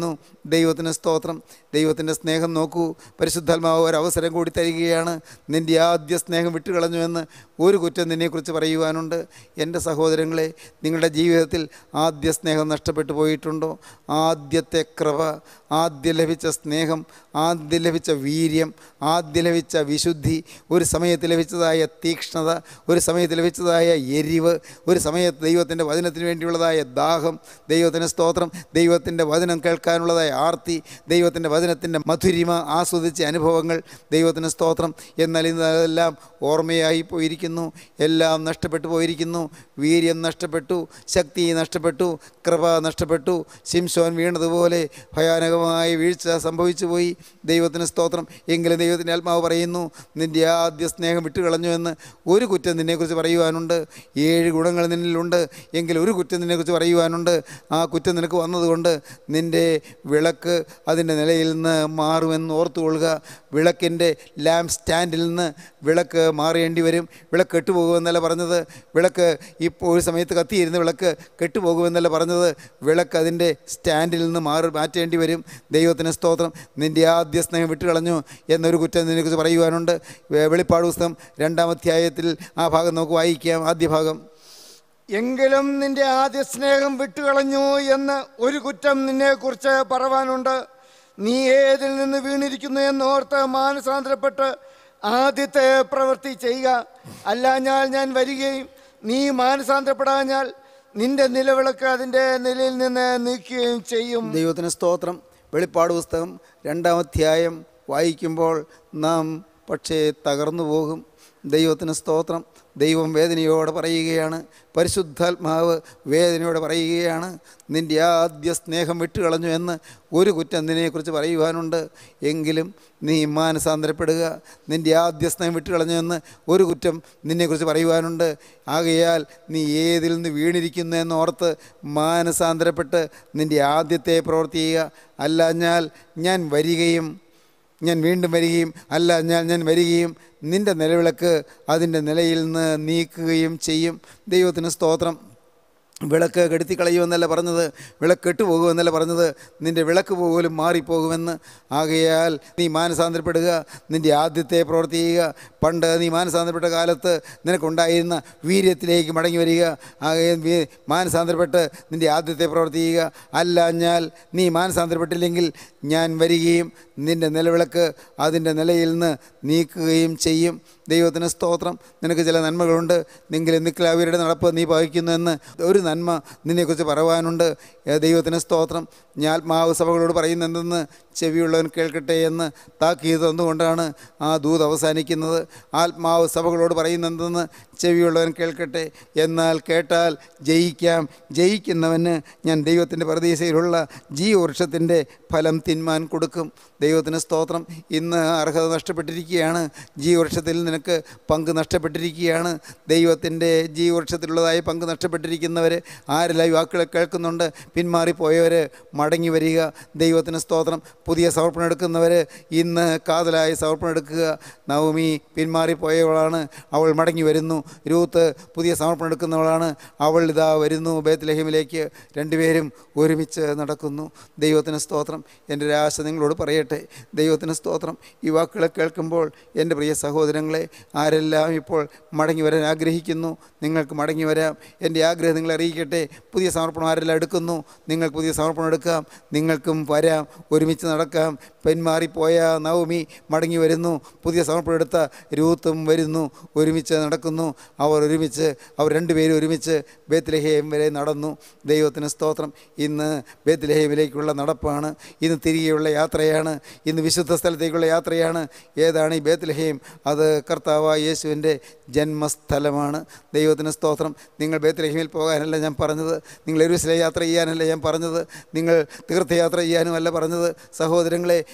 പറയുന്നു ദൈവത്തിന് സ്തോത്രം ദൈവത്തിൻ്റെ സ്നേഹം നോക്കൂ പരിശുദ്ധാത്മാവ് ഒരു അവസരം കൂടി തരികയാണ് നിൻ്റെ ആദ്യ സ്നേഹം വിട്ടുകളഞ്ഞു എന്ന് ഒരു കുറ്റം നിന്നെക്കുറിച്ച് പറയുവാനുണ്ട് എൻ്റെ സഹോദരങ്ങളെ നിങ്ങളുടെ ജീവിതത്തിൽ ആദ്യ സ്നേഹം നഷ്ടപ്പെട്ടു പോയിട്ടുണ്ടോ ആദ്യത്തെ കൃപ ആദ്യം ലഭിച്ച സ്നേഹം ആദ്യം ലഭിച്ച വീര്യം ആദ്യം ലഭിച്ച വിശുദ്ധി ഒരു സമയത്ത് ലഭിച്ചതായ തീക്ഷ്ണത ഒരു സമയത്ത് ലഭിച്ചതായ എരിവ് ഒരു സമയത്ത് ദൈവത്തിൻ്റെ വചനത്തിന് വേണ്ടിയുള്ളതായ ദാഹം ദൈവത്തിൻ്റെ സ്തോത്രം ദൈവത്തിൻ്റെ വചനം കേൾക്കാനുള്ളതായ ആർത്തി ദൈവത്തിൻ്റെ വചനത്തിൻ്റെ മധുരിമ ആസ്വദിച്ച അനുഭവങ്ങൾ ദൈവത്തിൻ്റെ സ്തോത്രം എന്നാൽ ഇതെല്ലാം ഓർമ്മയായി പോയിരിക്കുന്നു എല്ലാം നഷ്ടപ്പെട്ടു പോയിരിക്കുന്നു വീര്യം നഷ്ടപ്പെട്ടു ശക്തി നഷ്ടപ്പെട്ടു കൃപ നഷ്ടപ്പെട്ടു ശിംശോൻ വീണതുപോലെ ഭയാനകമായ വീഴ്ച സംഭവിച്ചു പോയി ദൈവത്തിന് സ്തോത്രം എങ്കിലും ദൈവത്തിൻ്റെ ആത്മാവ് പറയുന്നു നിൻ്റെ ആദ്യ സ്നേഹം വിട്ടുകളഞ്ഞു എന്ന് ഒരു കുറ്റം നിന്നെക്കുറിച്ച് പറയുവാനുണ്ട് ഏഴ് ഗുണങ്ങൾ നിന്നിലുണ്ട് എങ്കിൽ ഒരു കുറ്റം നിന്നെക്കുറിച്ച് പറയുവാനുണ്ട് ആ കുറ്റം നിനക്ക് വന്നതുകൊണ്ട് നിൻ്റെ വിളക്ക് അതിൻ്റെ നിലയിൽ നിന്ന് മാറുമെന്ന് ഓർത്തുകൊള്ളുക വിളക്കിൻ്റെ ലാമ്പ് സ്റ്റാൻഡിൽ നിന്ന് വിളക്ക് മാറേണ്ടി വരും വിളക്ക് കെട്ടുപോകുമെന്നല്ല പറഞ്ഞത് വിളക്ക് ഇപ്പോൾ ഒരു സമയത്ത് കത്തിയിരുന്ന വിളക്ക് കെട്ടുപോകുമെന്നല്ല പറഞ്ഞത് വിളക്ക് അതിൻ്റെ സ്റ്റാൻഡിൽ നിന്ന് മാറി മാറ്റേണ്ടി വരും ദൈവത്തിന് സ്തോത്രം നിൻ്റെ ആദ്യ സ്നേഹം വിട്ടുകളഞ്ഞു എന്നൊരു കുറ്റം നിന്നെക്കുറിച്ച് പറയുവാനുണ്ട് വെ- വെളിപ്പാട് പുസ്തകം രണ്ടാം അധ്യായത്തിൽ ആ ഭാഗം നമുക്ക് വായിക്കാം ആദ്യ ഭാഗം എങ്കിലും നിന്റെ ആദ്യ സ്നേഹം വിട്ടുകളഞ്ഞു എന്ന് ഒരു കുറ്റം നിന്നെക്കുറിച്ച് പറവാനുണ്ട് നീ ഏതിൽ നിന്ന് വീണിരിക്കുന്നു എന്നോർത്ത് മാനസാന്തരപ്പെട്ട് ആദ്യത്തെ പ്രവൃത്തി ചെയ്യുക അല്ലാഞ്ഞാൽ ഞാൻ വരികയും നീ മാനസാന്തരപ്പെടാഞ്ഞാൽ നിന്റെ നിലവിളക്ക് അതിൻ്റെ നിലയിൽ നിന്ന് നീക്കുകയും ചെയ്യും ദൈവത്തിന് സ്തോത്രം വെളിപ്പാട് പുസ്തകം രണ്ടാം അധ്യായം വായിക്കുമ്പോൾ നാം പക്ഷേ തകർന്നു പോകും ദൈവത്തിന് സ്തോത്രം ദൈവം വേദനയോടെ പറയുകയാണ് പരിശുദ്ധാത്മാവ് വേദനയോടെ പറയുകയാണ് നിൻ്റെ ആദ്യ സ്നേഹം വിട്ടുകളഞ്ഞു എന്ന് ഒരു കുറ്റം നിന്നെക്കുറിച്ച് പറയുവാനുണ്ട് എങ്കിലും നീ മാനസാന്തരപ്പെടുക നിൻ്റെ ആദ്യ സ്നേഹം വിട്ടുകളഞ്ഞു എന്ന് ഒരു കുറ്റം നിന്നെക്കുറിച്ച് പറയുവാനുണ്ട് ആകയാൽ നീ ഏതിൽ നിന്ന് വീണിരിക്കുന്നു എന്നോർത്ത് മാനസാന്തരപ്പെട്ട് നിൻ്റെ ആദ്യത്തെ പ്രവൃത്തി ചെയ്യുക അല്ലാഞ്ഞാൽ ഞാൻ വരികയും ഞാൻ വീണ്ടും വരികയും അല്ല ഞാൻ ഞാൻ വരികയും നിൻ്റെ നിലവിളക്ക് അതിൻ്റെ നിലയിൽ നിന്ന് നീക്കുകയും ചെയ്യും ദൈവത്തിന് സ്തോത്രം വിളക്ക് കെടുത്തി കളയുമെന്നല്ല പറഞ്ഞത് വിളക്ക് കെട്ടുപോകുമെന്നല്ല പറഞ്ഞത് നിൻ്റെ വിളക്ക് പോലും മാറിപ്പോകുമെന്ന് ആകയാൽ നീ മാനസാന്തരപ്പെടുക നിൻ്റെ ആദ്യത്തെ പ്രവൃത്തി ചെയ്യുക പണ്ട് നീ മാനസാന്തരപ്പെട്ട കാലത്ത് നിനക്കുണ്ടായിരുന്ന വീര്യത്തിലേക്ക് മടങ്ങി വരിക ആകെ വീ- മാനസാന്തരപ്പെട്ട് നിൻ്റെ ആദ്യത്തെ പ്രവൃത്തി ചെയ്യുക അല്ലാഞ്ഞാൽ നീ മാനസാന്തരപ്പെട്ടില്ലെങ്കിൽ ഞാൻ വരികയും നിൻ്റെ നിലവിളക്ക് അതിൻ്റെ നിലയിൽ നിന്ന് നീക്കുകയും ചെയ്യും ദൈവത്തിന് സ്തോത്രം നിനക്ക് ചില നന്മകളുണ്ട് എങ്കിലും നിക്ലാവിയുടെ നടപ്പ് നീ പഹിക്കുന്നു എന്ന് ഒരു നന്മ നിന്നെക്കുറിച്ച് പറയുവാനുണ്ട് ഏ, ദൈവത്തിന് സ്തോത്രം ഞാൻ ആത്മാവ് സഭകളോട് പറയുന്നെന്തെന്ന് ചെവിയുള്ളവൻ കേൾക്കട്ടെ എന്ന് താക്കീത് തന്നുകൊണ്ടാണ് ആ ദൂത് അവസാനിക്കുന്നത് ആത്മാവ് സഭകളോട് പറയുന്നെന്തെന്ന് ചെവിയുള്ളവൻ കേൾക്കട്ടെ എന്നാൽ കേട്ടാൽ ജയിക്കാം ജയിക്കുന്നവന് ഞാൻ ദൈവത്തിൻ്റെ പ്രതീക്ഷയിലുള്ള ജീവവൃക്ഷത്തിൻ്റെ ഫലം തിന്മാൻ കൊടുക്കും ദൈവത്തിന് സ്തോത്രം ഇന്ന് അർഹത നഷ്ടപ്പെട്ടിരിക്കുകയാണ് ജീവവൃക്ഷത്തിൽ നിനക്ക് പങ്ക് നഷ്ടപ്പെട്ടിരിക്കുകയാണ് ദൈവത്തിൻ്റെ ജീവവൃക്ഷത്തിലുള്ളതായ പങ്ക് നഷ്ടപ്പെട്ടിരിക്കുന്നവർ ആരെല്ലാം വാക്കുകളെ കേൾക്കുന്നുണ്ട് പിന്മാറിപ്പോയവർ മടങ്ങി വരിക ദൈവത്തിന് സ്തോത്രം പുതിയ സമർപ്പണം എടുക്കുന്നവർ ഇന്ന് കാതലായി സമർപ്പണം എടുക്കുക നവമി പിന്മാറിപ്പോയവളാണ് അവൾ മടങ്ങി വരുന്നു രൂത്ത് പുതിയ സമർപ്പണം എടുക്കുന്നവളാണ് അവൾ ഇതാ വരുന്നു ബേത്ലഹേമിലേക്ക് രണ്ടുപേരും ഒരുമിച്ച് നടക്കുന്നു ദൈവത്തിന് സ്തോത്രം എൻ്റെ ഒരു ആശ നിങ്ങളോട് പറയട്ടെ ദൈവത്തിന് സ്തോത്രം ഈ വാക്കുകളെ കേൾക്കുമ്പോൾ എൻ്റെ പ്രിയ സഹോദരങ്ങളെ ആരെല്ലാം ഇപ്പോൾ മടങ്ങി വരാൻ ആഗ്രഹിക്കുന്നു നിങ്ങൾക്ക് മടങ്ങി വരാം എൻ്റെ ആഗ്രഹം നിങ്ങളെ അറിയിക്കട്ടെ പുതിയ സമർപ്പണം ആരെല്ലാം എടുക്കുന്നു നിങ്ങൾ പുതിയ സമർപ്പണം എടുക്കാം നിങ്ങൾക്കും വരാം ഒരുമിച്ച് നടക്കാം പെന്മാറിപ്പോയ നവമി മടങ്ങി വരുന്നു പുതിയ സമർപ്പണം എടുത്ത രൂത്തും വരുന്നു ഒരുമിച്ച് നടക്കുന്നു അവർ ഒരുമിച്ച് അവർ രണ്ടുപേരും ഒരുമിച്ച് ബേത്ലഹേം വരെ നടന്നു ദൈവത്തിന് സ്തോത്രം ഇന്ന് ബേത്ലഹേമിലേക്കുള്ള നടപ്പാണ് ഇന്ന് തിരികെയുള്ള യാത്രയാണ് ഇന്ന് വിശുദ്ധ സ്ഥലത്തേക്കുള്ള യാത്രയാണ് ഏതാണ് ഈ ബേത്ലഹേം അത് കർത്താവായ യേശുവിൻ്റെ ജന്മസ്ഥലമാണ് ദൈവത്തിന് സ്തോത്രം നിങ്ങൾ ബേത്ലഹേമിൽ പോകാനല്ല ഞാൻ പറഞ്ഞത് നിങ്ങൾ എരുസലെ യാത്ര ചെയ്യാനല്ല ഞാൻ പറഞ്ഞത് നിങ്ങൾ തീർത്ഥയാത്ര ചെയ്യാനുമല്ല പറഞ്ഞത് സഹോദരങ്ങളെ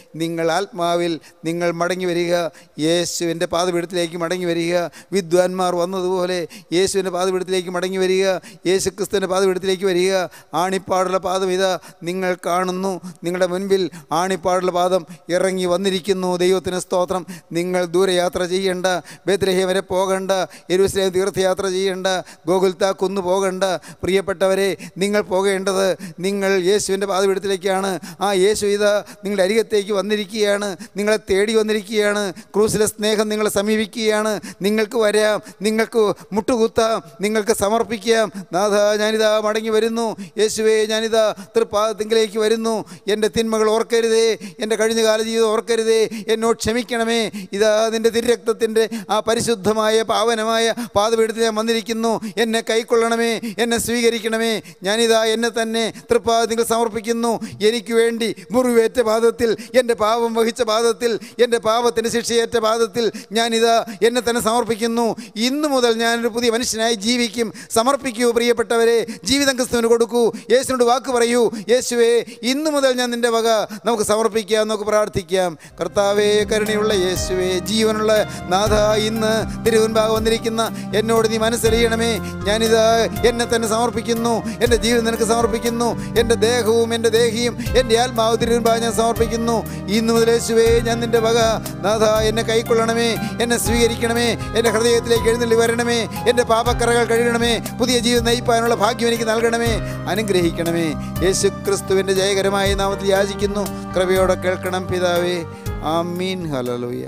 നിങ്ങൾ ആത്മാവിൽ നിങ്ങൾ മടങ്ങി വരിക യേശുവിൻ്റെ പാതപീഠത്തിലേക്ക് മടങ്ങി വരിക വിദ്വാൻമാർ വന്നതുപോലെ യേശുവിൻ്റെ പാതപീഠത്തിലേക്ക് മടങ്ങി വരിക യേശു ക്രിസ്തുവിൻ്റെ പാതപീഠത്തിലേക്ക് വരിക ആണിപ്പാടുള്ള പാദം ഇതാ നിങ്ങൾ കാണുന്നു നിങ്ങളുടെ മുൻപിൽ ആണിപ്പാടുള്ള പാദം ഇറങ്ങി വന്നിരിക്കുന്നു ദൈവത്തിന് സ്തോത്രം നിങ്ങൾ ദൂരയാത്ര ചെയ്യേണ്ട ബേദ്രഹേം വരെ പോകണ്ട യെരൂസലേം തീർത്ഥയാത്ര ചെയ്യേണ്ട ഗോകുൽത്ത കുന്നു പോകണ്ട പ്രിയപ്പെട്ടവരെ നിങ്ങൾ പോകേണ്ടത് നിങ്ങൾ യേശുവിൻ്റെ പാതപീഠത്തിലേക്കാണ് ആ യേശു ഇത് നിങ്ങളുടെ അരികത്തേക്ക് വന്നിരിക്കുകയാണ് നിങ്ങളെ തേടി വന്നിരിക്കുകയാണ് ക്രൂസിലെ സ്നേഹം നിങ്ങളെ സമീപിക്കുകയാണ് നിങ്ങൾക്ക് വരാം നിങ്ങൾക്ക് മുട്ടുകുത്താം നിങ്ങൾക്ക് സമർപ്പിക്കാം നാഥ ഞാനിതാ മടങ്ങി വരുന്നു യേശുവേ ഞാനിതാ തൃപ്പാദത്തിങ്കിലേക്ക് വരുന്നു എൻ്റെ തിന്മകൾ ഓർക്കരുതേ എൻ്റെ കഴിഞ്ഞ കാല ജീവിതം ഓർക്കരുതേ എന്നോട് ക്ഷമിക്കണമേ ഇതാ നിൻ്റെ തിരുരക്തത്തിൻ്റെ ആ പരിശുദ്ധമായ പാവനമായ പാതപീഠത്തിൽ ഞാൻ വന്നിരിക്കുന്നു എന്നെ കൈക്കൊള്ളണമേ എന്നെ സ്വീകരിക്കണമേ ഞാനിതാ എന്നെ തന്നെ തൃപ്പാദത്തിൽ സമർപ്പിക്കുന്നു എനിക്ക് വേണ്ടി മുറിവേറ്റ പാദത്തിൽ എൻ്റെ പാപം വഹിച്ച പാദത്തിൽ എൻ്റെ പാപത്തിൻ്റെ ശിക്ഷയേറ്റ പാദത്തിൽ ഞാനിതാ എന്നെ തന്നെ സമർപ്പിക്കുന്നു ഇന്നു മുതൽ ഞാനൊരു പുതിയ മനുഷ്യനായി ജീവിക്കും സമർപ്പിക്കൂ പ്രിയപ്പെട്ടവരെ ജീവിതം ക്രിസ്തുവിന് കൊടുക്കൂ യേശുവിനോട് വാക്ക് പറയൂ യേശുവേ ഇന്നു മുതൽ ഞാൻ നിൻ്റെ വക നമുക്ക് സമർപ്പിക്കാം നമുക്ക് പ്രാർത്ഥിക്കാം കർത്താവേ കരുണയുള്ള യേശുവേ ജീവനുള്ള നാഥ ഇന്ന് തിരുവൻപാകം വന്നിരിക്കുന്ന എന്നോട് നീ മനസ്സറിയണമേ ഞാനിതാ എന്നെ തന്നെ സമർപ്പിക്കുന്നു എൻ്റെ ജീവിതം നിനക്ക് സമർപ്പിക്കുന്നു എൻ്റെ ദേഹവും എൻ്റെ ദേഹിയും എൻ്റെ ആത്മാവ് തിരുവൻപാകം ഞാൻ സമർപ്പിക്കുന്നു ഇന്നു മുതൽ യേശുവേ ഞാൻ നിൻ്റെ വക നാഥ എന്നെ കൈക്കൊള്ളണമേ എന്നെ സ്വീകരിക്കണമേ എൻ്റെ ഹൃദയത്തിലേക്ക് എഴുന്നള്ളി വരണമേ എൻ്റെ പാപക്കറകൾ കഴുകണമേ പുതിയ ജീവിതം നയിപ്പാനുള്ള ഭാഗ്യം എനിക്ക് നൽകണമേ അനുഗ്രഹിക്കണമേ യേശു ക്രിസ്തുവിൻ്റെ ജയകരമായ നാമത്തിൽ യാചിക്കുന്നു കൃപയോടെ കേൾക്കണം പിതാവേ ആമീൻ ഹലലുയ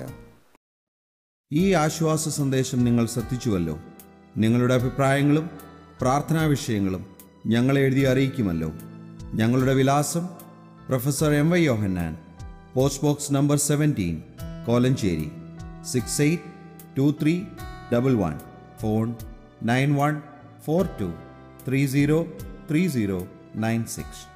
ഈ ആശ്വാസ സന്ദേശം നിങ്ങൾ ശ്രദ്ധിച്ചുവല്ലോ നിങ്ങളുടെ അഭിപ്രായങ്ങളും പ്രാർത്ഥനാ വിഷയങ്ങളും ഞങ്ങളെ എഴുതി അറിയിക്കുമല്ലോ ഞങ്ങളുടെ വിലാസം professor M Y Yohannan post box number seventeen Kolenchery six eight two three double one phone nine one four two three zero three zero nine six